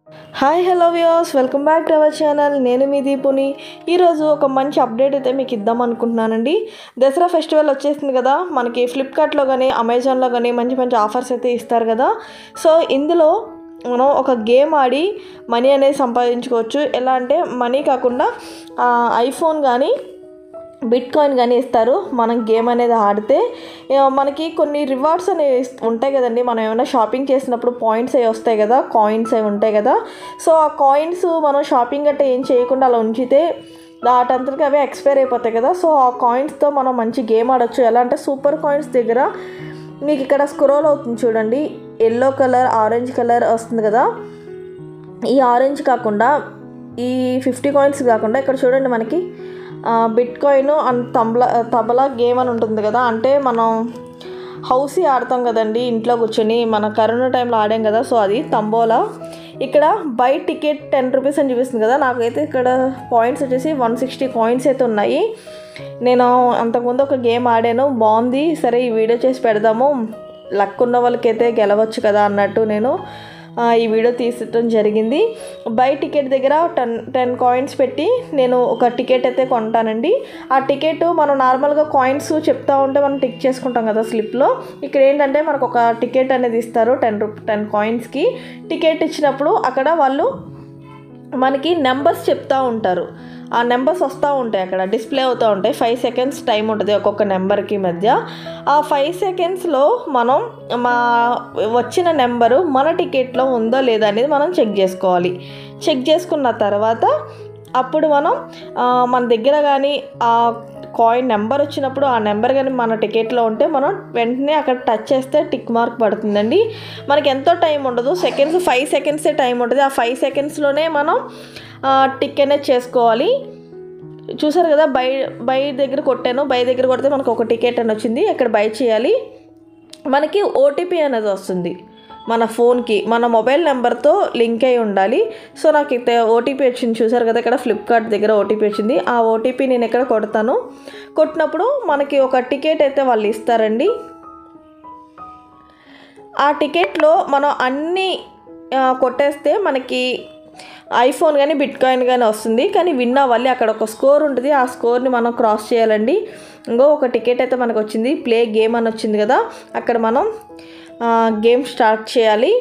hi hello views welcome back to our channel నేను మీ దీపుని ఈరోజు ఒక మంచి అప్డేట్ అయితే మీకు ఇద్దాం అనుకుంటున్నానండి దసరా ఫెస్టివల్ వచ్చేసింది కదా మనకి ఫ్లిప్కార్ట్లో కానీ అమెజాన్లో కానీ మంచి మంచి ఆఫర్స్ అయితే ఇస్తారు కదా సో ఇందులో మనం ఒక గేమ్ ఆడి మనీ అనేది సంపాదించుకోవచ్చు ఎలా అంటే మనీ కాకుండా ఆ, ఐఫోన్ కానీ బిట్ కాయిన్ కానీ ఇస్తారు మనం గేమ్ అనేది ఆడితే ఆ, మనకి కొన్ని రివార్డ్స్ అనేవి ఇస్- ఉంటాయి కదండి మనం ఏమైనా షాపింగ్ చేసినప్పుడు పాయింట్స్ అవి వస్తాయి కదా కాయిన్స్ అవి ఉంటాయి కదా సో ఆ కాయిన్స్ మనం షాపింగ్ అంటే ఏం చేయకుండా అలా ఉంచితే వాటంతటికి అవే ఎక్స్పైర్ అయిపోతాయి కదా సో ఆ కాయిన్స్తో మనం మంచి గేమ్ ఆడొచ్చు ఎలా అంటే సూపర్ కాయిన్స్ దగ్గర మీకు ఇక్కడ స్క్రోల్ అవుతుంది చూడండి ఎల్లో కలర్ ఆరెంజ్ కలర్ వస్తుంది కదా ఈ ఆరెంజ్ కాకుండా ఈ ఫిఫ్టీ కాయిన్స్ కాకుండా ఇక్కడ చూడండి మనకి bitcoin and tambola tambola game అని ఉంటుంది కదా అంటే మనం హౌసీ ఆడతాం కదండి ఇంట్లో కూర్చొని మన కరోనా టైంలో ఆడాం కదా సో అది తంబోలా ఇక్కడ బై టికెట్ టెన్ రూపీస్ అని చూపిస్తుంది కదా నాకైతే ఇక్కడ పాయింట్స్ వచ్చేసి వన్ సిక్స్టీ కాయిన్స్ అయితే ఉన్నాయి నేను అంతకుముందు ఒక గేమ్ ఆడాను బాగుంది సరే ఈ వీడియో చేసి పెడదాము లక్ ఉన్న వాళ్ళకైతే గెలవచ్చు కదా అన్నట్టు నేను ఆ, ఈ వీడియో తీసటం జరిగింది బై టికెట్ దగ్గర టెన్ టెన్ కాయిన్స్ పెట్టి నేను ఒక టికెట్ అయితే కొంటానండి ఆ టికెట్ మనం నార్మల్గా కాయిన్స్ చెప్తా ఉంటే మనం టిక్ చేసుకుంటాం కదా స్లిప్లో ఇక్కడ ఏంటంటే మనకు ఒక టికెట్ అనేది ఇస్తారు టెన్ రూ టెన్ కాయిన్స్కి టికెట్ ఇచ్చినప్పుడు అక్కడ వాళ్ళు మనకి నెంబర్స్ చెప్తా ఉంటారు ఆ నెంబర్స్ వస్తూ ఉంటాయి అక్కడ డిస్ప్లే అవుతూ ఉంటాయి ఫైవ్ సెకండ్స్ టైం ఉంటుంది ఒక్కొక్క నెంబర్కి మధ్య ఆ ఫైవ్ సెకండ్స్లో మనం మా వచ్చిన నెంబరు మన టికెట్లో ఉందో లేదా అనేది మనం చెక్ చేసుకోవాలి చెక్ చేసుకున్న తర్వాత అప్పుడు మనం ఆ, మన దగ్గర కానీ ఆ కాయిన్ నెంబర్ వచ్చినప్పుడు ఆ నెంబర్ కానీ మన టికెట్లో ఉంటే మనం వెంటనే అక్కడ టచ్ చేస్తే టిక్ మార్క్ పడుతుందండి మనకి ఎంతో టైం ఉండదు సెకండ్స్ ఫైవ్ సెకండ్సే టైం ఉంటుంది ఆ ఫైవ్ సెకండ్స్లోనే మనం ఆ, టిక్ అనేది చేసుకోవాలి చూసారు కదా బై బై దగ్గర కొట్టాను బై దగ్గర కొడితే మనకు ఒక టికెట్ అని వచ్చింది ఇక్కడ బై చేయాలి మనకి ఓటీపీ అనేది వస్తుంది మన ఫోన్కి మన మొబైల్ నెంబర్తో లింక్ అయి ఉండాలి సో నాకు అయితే ఓటీపీ వచ్చింది చూసారు కదా ఇక్కడ ఫ్లిప్కార్ట్ దగ్గర ఓటీపీ వచ్చింది ఆ ఓటీపీ నేను ఇక్కడ కొడతాను కొట్టినప్పుడు మనకి ఒక టికెట్ అయితే వాళ్ళు ఇస్తారండి ఆ టికెట్లో మనం అన్నీ ఆ, కొట్టేస్తే మనకి ఐఫోన్ కానీ బిట్ కాయిన్ కానీ వస్తుంది కానీ విన్ అవ్వాలి అక్కడ ఒక స్కోర్ ఉంటుంది ఆ స్కోర్ని మనం క్రాస్ చేయాలండి ఇంకో ఒక టికెట్ అయితే మనకు వచ్చింది ప్లే గేమ్ అని వచ్చింది కదా అక్కడ మనం ఆ, గేమ్ స్టార్ట్ చేయాలి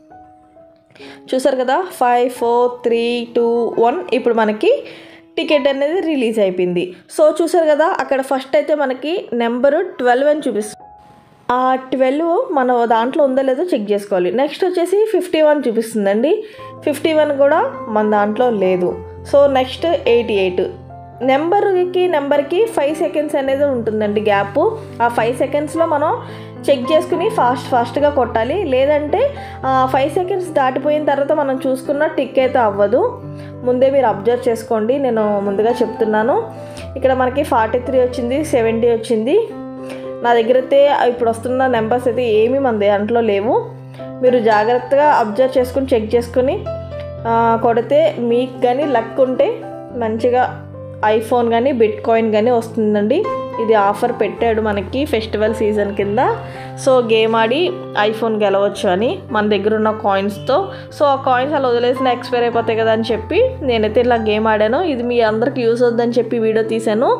చూసారు కదా five four three two one ఇప్పుడు మనకి టికెట్ అనేది రిలీజ్ అయిపోయింది సో చూసారు కదా అక్కడ ఫస్ట్ అయితే మనకి నెంబరు ట్వెల్వ్ అని చూపిస్తుంది ఆ ట్వెల్వ్ మన దాంట్లో ఉందో లేదో చెక్ చేసుకోవాలి నెక్స్ట్ వచ్చేసి ఫిఫ్టీ వన్ చూపిస్తుందండి ఫిఫ్టీ వన్ కూడా మన దాంట్లో లేదు సో నెక్స్ట్ ఎయిటీ ఎయిట్ నెంబర్కి నెంబర్కి ఫైవ్ సెకండ్స్ అనేది ఉంటుందండి గ్యాప్ ఆ ఫైవ్ సెకండ్స్లో మనం చెక్ చేసుకుని ఫాస్ట్ ఫాస్ట్గా కొట్టాలి లేదంటే ఫైవ్ సెకండ్స్ దాటిపోయిన తర్వాత మనం చూసుకున్న టిక్ అయితే అవ్వదు ముందే మీరు అబ్జర్వ్ చేసుకోండి నేను ముందుగా చెప్తున్నాను ఇక్కడ మనకి ఫార్టీ త్రీ వచ్చింది సెవెంటీ వచ్చింది నా దగ్గర అయితే ఇప్పుడు వస్తున్న నెంబర్స్ అయితే ఏమీ మన దాంట్లో లేవు మీరు జాగ్రత్తగా అబ్జర్వ్ చేసుకుని చెక్ చేసుకుని ఆ, కొడితే మీకు కానీ లక్ ఉంటే మంచిగా ఐఫోన్ కానీ బిట్ కాయిన్ కానీ వస్తుందండి ఇది ఆఫర్ పెట్టాడు మనకి ఫెస్టివల్ సీజన్ కింద సో గేమ్ ఆడి ఐఫోన్ గెలవచ్చు అని మన దగ్గర ఉన్న కాయిన్స్తో సో ఆ కాయిన్స్ అలా వదిలేసిన ఎక్స్పైర్ అయిపోతాయి కదా అని చెప్పి నేనైతే ఇలా గేమ్ ఆడాను ఇది మీ అందరికి యూస్ అవుద్దని చెప్పి వీడియో తీశాను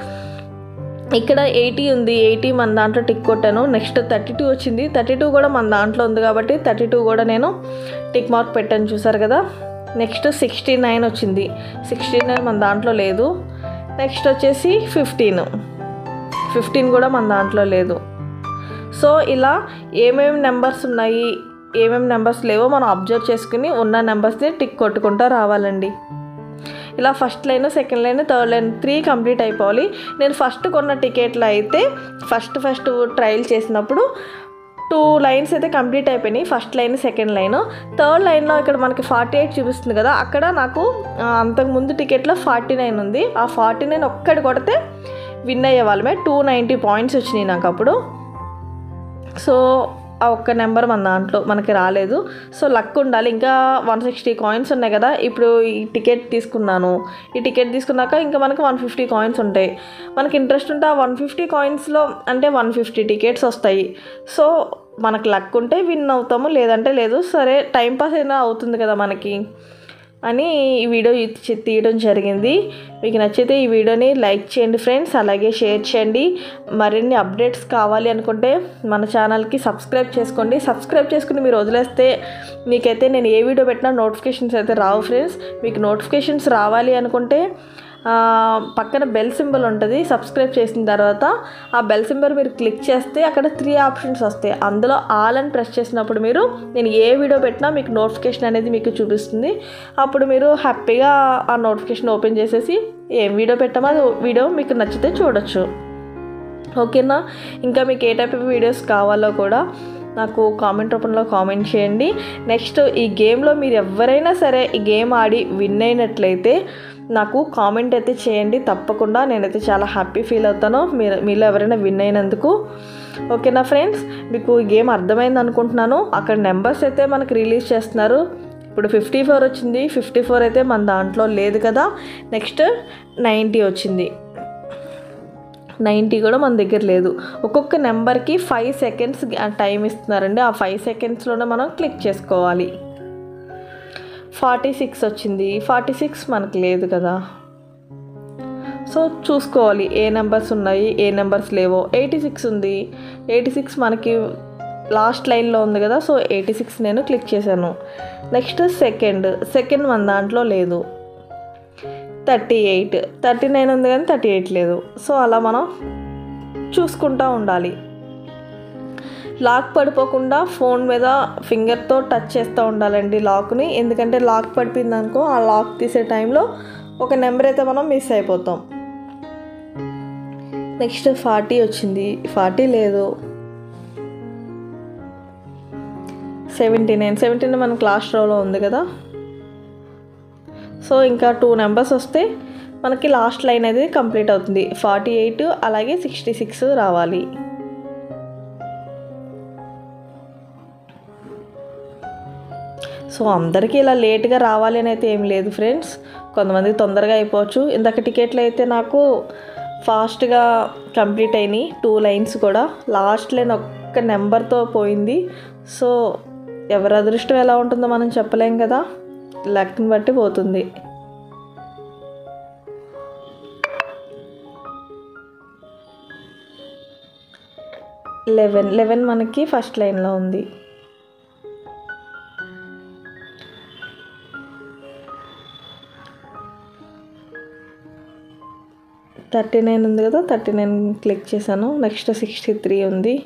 ఇక్కడ ఎయిటీ ఉంది ఎయిటీ మన దాంట్లో టిక్ కొట్టాను నెక్స్ట్ థర్టీ టూ వచ్చింది థర్టీ టూ కూడా మన దాంట్లో ఉంది కాబట్టి థర్టీ టూ కూడా నేను టిక్ మార్క్ పెట్టాను చూసారు కదా నెక్స్ట్ సిక్స్టీ నైన్ వచ్చింది సిక్స్టీ నైన్ మన దాంట్లో లేదు నెక్స్ట్ వచ్చేసి ఫిఫ్టీన్ ఫిఫ్టీన్ కూడా మన దాంట్లో లేదు సో ఇలా ఏమేమి నెంబర్స్ ఉన్నాయి ఏమేమి నెంబర్స్ లేవో మనం అబ్జర్వ్ చేసుకుని ఉన్న నెంబర్స్ని టిక్ కొట్టుకుంటూ రావాలండి ఇలా first line second line third line three complete అయిపోవాలి నేను ఫస్ట్ కొన్న టికెట్లో అయితే ఫస్ట్ ఫస్ట్ ట్రయల్ చేసినప్పుడు టూ లైన్స్ అయితే కంప్లీట్ అయిపోయినాయి first line second line third లైన్లో ఇక్కడ మనకి ఫార్టీ ఎయిట్ చూపిస్తుంది కదా అక్కడ నాకు ఆ, అంతకుముందు టికెట్లో ఫార్టీ నైన్ ఉంది ఆ ఫార్టీ నైన్ ఒక్కటి కొడితే విన్ అయ్యే వాళ్ళమే టూ నైంటీ పాయింట్స్ వచ్చినాయి నాకు అప్పుడు సో ఆ ఒక్క నెంబర్ మన దాంట్లో మనకి రాలేదు సో లక్ ఉండాలి ఇంకా వన్ సిక్స్టీ కాయిన్స్ ఉన్నాయి కదా ఇప్పుడు ఈ టికెట్ తీసుకున్నాను ఈ టికెట్ తీసుకున్నాక ఇంకా మనకి వన్ ఫిఫ్టీ కాయిన్స్ ఉంటాయి మనకి ఇంట్రెస్ట్ ఉంటే ఆ వన్ ఫిఫ్టీ కాయిన్స్లో అంటే వన్ ఫిఫ్టీ టికెట్స్ వస్తాయి సో మనకు లక్ ఉంటే విన్ అవుతాము లేదంటే లేదు సరే టైంపాస్ అయినా అవుతుంది కదా మనకి అని ఈ వీడియో తీ- తీయడం జరిగింది మీకు నచ్చితే ఈ వీడియోని లైక్ చేయండి ఫ్రెండ్స్ అలాగే షేర్ చేయండి మరిన్ని అప్డేట్స్ కావాలి అనుకుంటే మన ఛానల్కి సబ్స్క్రైబ్ చేసుకోండి సబ్స్క్రైబ్ చేసుకుని మీరు వదిలేస్తే మీకైతే నేను ఏ వీడియో పెట్టినా నోటిఫికేషన్స్ అయితే రావు ఫ్రెండ్స్ మీకు నోటిఫికేషన్స్ రావాలి అనుకుంటే ఆ, పక్కన బెల్ సింబల్ ఉంటుంది సబ్స్క్రైబ్ చేసిన తర్వాత ఆ బెల్ సింబల్ మీరు క్లిక్ చేస్తే అక్కడ త్రీ ఆప్షన్స్ వస్తాయి అందులో ఆల్ అని ప్రెస్ చేసినప్పుడు మీరు నేను ఏ వీడియో పెట్టినా మీకు నోటిఫికేషన్ అనేది మీకు చూపిస్తుంది అప్పుడు మీరు హ్యాపీగా ఆ నోటిఫికేషన్ ఓపెన్ చేసేసి ఏం వీడియో పెట్టామో అది వీడియో మీకు నచ్చితే చూడొచ్చు ఓకేనా ఇంకా మీకు ఏ టైప్ ఆఫ్ వీడియోస్ కావాలో కూడా నాకు కామెంట్ రూపంలో కామెంట్ చేయండి నెక్స్ట్ ఈ గేమ్లో మీరు ఎవరైనా సరే ఈ గేమ్ ఆడి విన్ అయినట్లయితే నాకు కామెంట్ అయితే చేయండి తప్పకుండా నేనైతే చాలా హ్యాపీ ఫీల్ అవుతాను మీరు మీలో ఎవరైనా విన్ అయినందుకు ఓకేనా ఫ్రెండ్స్ మీకు ఈ గేమ్ అర్థమైంది అనుకుంటున్నాను అక్కడ నెంబర్స్ అయితే మనకి రిలీజ్ చేస్తున్నారు ఇప్పుడు ఫిఫ్టీ ఫోర్ వచ్చింది ఫిఫ్టీ ఫోర్ అయితే మన దాంట్లో లేదు కదా నెక్స్ట్ నైంటీ వచ్చింది నైంటీ కూడా మన దగ్గర లేదు ఒక్కొక్క నెంబర్కి ఫైవ్ సెకండ్స్ టైం ఇస్తున్నారండి ఆ ఫైవ్ సెకండ్స్లోనే మనం క్లిక్ చేసుకోవాలి ఫార్టీ సిక్స్ వచ్చింది ఫార్టీ సిక్స్ మనకు లేదు కదా సో చూసుకోవాలి ఏ నెంబర్స్ ఉన్నాయి ఏ నెంబర్స్ లేవో ఎయిటీ సిక్స్ ఉంది ఎయిటీ సిక్స్ మనకి లాస్ట్ లైన్లో ఉంది కదా సో ఎయిటీ సిక్స్ నేను క్లిక్ చేశాను నెక్స్ట్ సెకండ్ సెకండ్ మన దాంట్లో లేదు థర్టీ ఎయిట్ థర్టీ నైన్ ఉంది కానీ థర్టీ ఎయిట్ లేదు సో అలా మనం చూసుకుంటూ ఉండాలి లాక్ పడిపోకుండా ఫోన్ మీద ఫింగర్తో టచ్ చేస్తూ ఉండాలండి లాక్ని ఎందుకంటే లాక్ పడిపోయింది అనుకో ఆ లాక్ తీసే టైంలో ఒక నెంబర్ అయితే మనం మిస్ అయిపోతాం నెక్స్ట్ ఫార్టీ వచ్చింది ఫార్టీ లేదు సెవెంటీ నైన్ సెవెంటీ నైన్ మనకు లాస్ట్ రోలో ఉంది కదా సో ఇంకా టూ నెంబర్స్ వస్తే మనకి లాస్ట్ లైన్ అనేది కంప్లీట్ అవుతుంది ఫార్టీ ఎయిట్ అలాగే సిక్స్టీ సిక్స్ రావాలి సో అందరికీ ఇలా లేట్గా రావాలి అని అయితే ఏం లేదు ఫ్రెండ్స్ కొంతమందికి తొందరగా అయిపోవచ్చు ఇందాక టికెట్లు అయితే నాకు ఫాస్ట్గా కంప్లీట్ అయినాయి టూ లైన్స్ కూడా లాస్ట్ లైన్ ఒక్క నెంబర్తో పోయింది సో ఎవరి అదృష్టం ఎలా ఉంటుందో మనం చెప్పలేం కదా లక్ని బట్టి పోతుంది లెవెన్ లెవెన్ మనకి ఫస్ట్ లైన్లో ఉంది థర్టీ నైన్ ఉంది కదా థర్టీ నైన్ క్లిక్ చేశాను నెక్స్ట్ సిక్స్టీ త్రీ ఉంది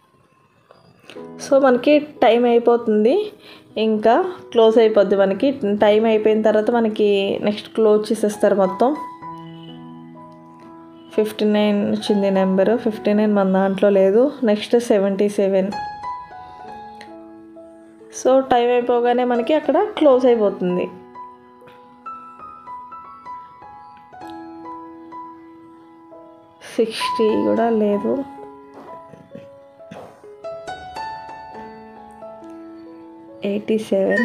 సో మనకి టైం అయిపోతుంది ఇంకా క్లోజ్ అయిపోద్ది మనకి టైం అయిపోయిన తర్వాత మనకి నెక్స్ట్ క్లోజ్ చేసేస్తారు మొత్తం ఫిఫ్టీ నైన్ వచ్చింది నెంబరు ఫిఫ్టీ నైన్ మన దాంట్లో లేదు next seventy seven so time అయిపోగానే మనకి అక్కడ క్లోజ్ అయిపోతుంది సిక్స్టీ కూడా లేదు ఎయిటీ సెవెన్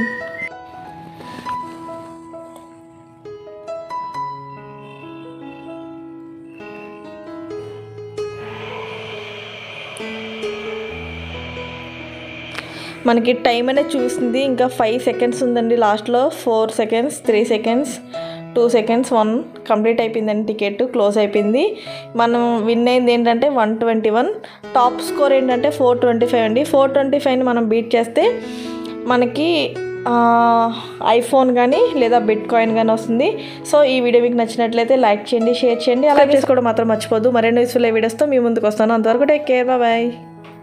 మనకి టైం అనేది చూసింది ఇంకా ఫైవ్ సెకండ్స్ ఉందండి లాస్ట్లో four seconds three seconds two seconds one complete అయిపోయిందండి టికెట్ క్లోజ్ అయిపోయింది మనం విన్ అయింది ఏంటంటే one twenty one top score ఏంటంటే ఫోర్ ట్వంటీ ఫైవ్ అండి ఫోర్ ట్వంటీ ఫైవ్ని మనం బీట్ చేస్తే మనకి ఐఫోన్ కానీ లేదా బిట్ కాయిన్ కానీ వస్తుంది సో ఈ వీడియో మీకు నచ్చినట్లయితే లైక్ చేయండి షేర్ చేయండి అలాగే చేసుకోవడం మాత్రం మర్చిపోద్దు మరిన్ని యూస్ఫుల్ వీడియోస్తో మీ ముందుకు వస్తాను అంతవరకు టేక్ కేర్ బాయ్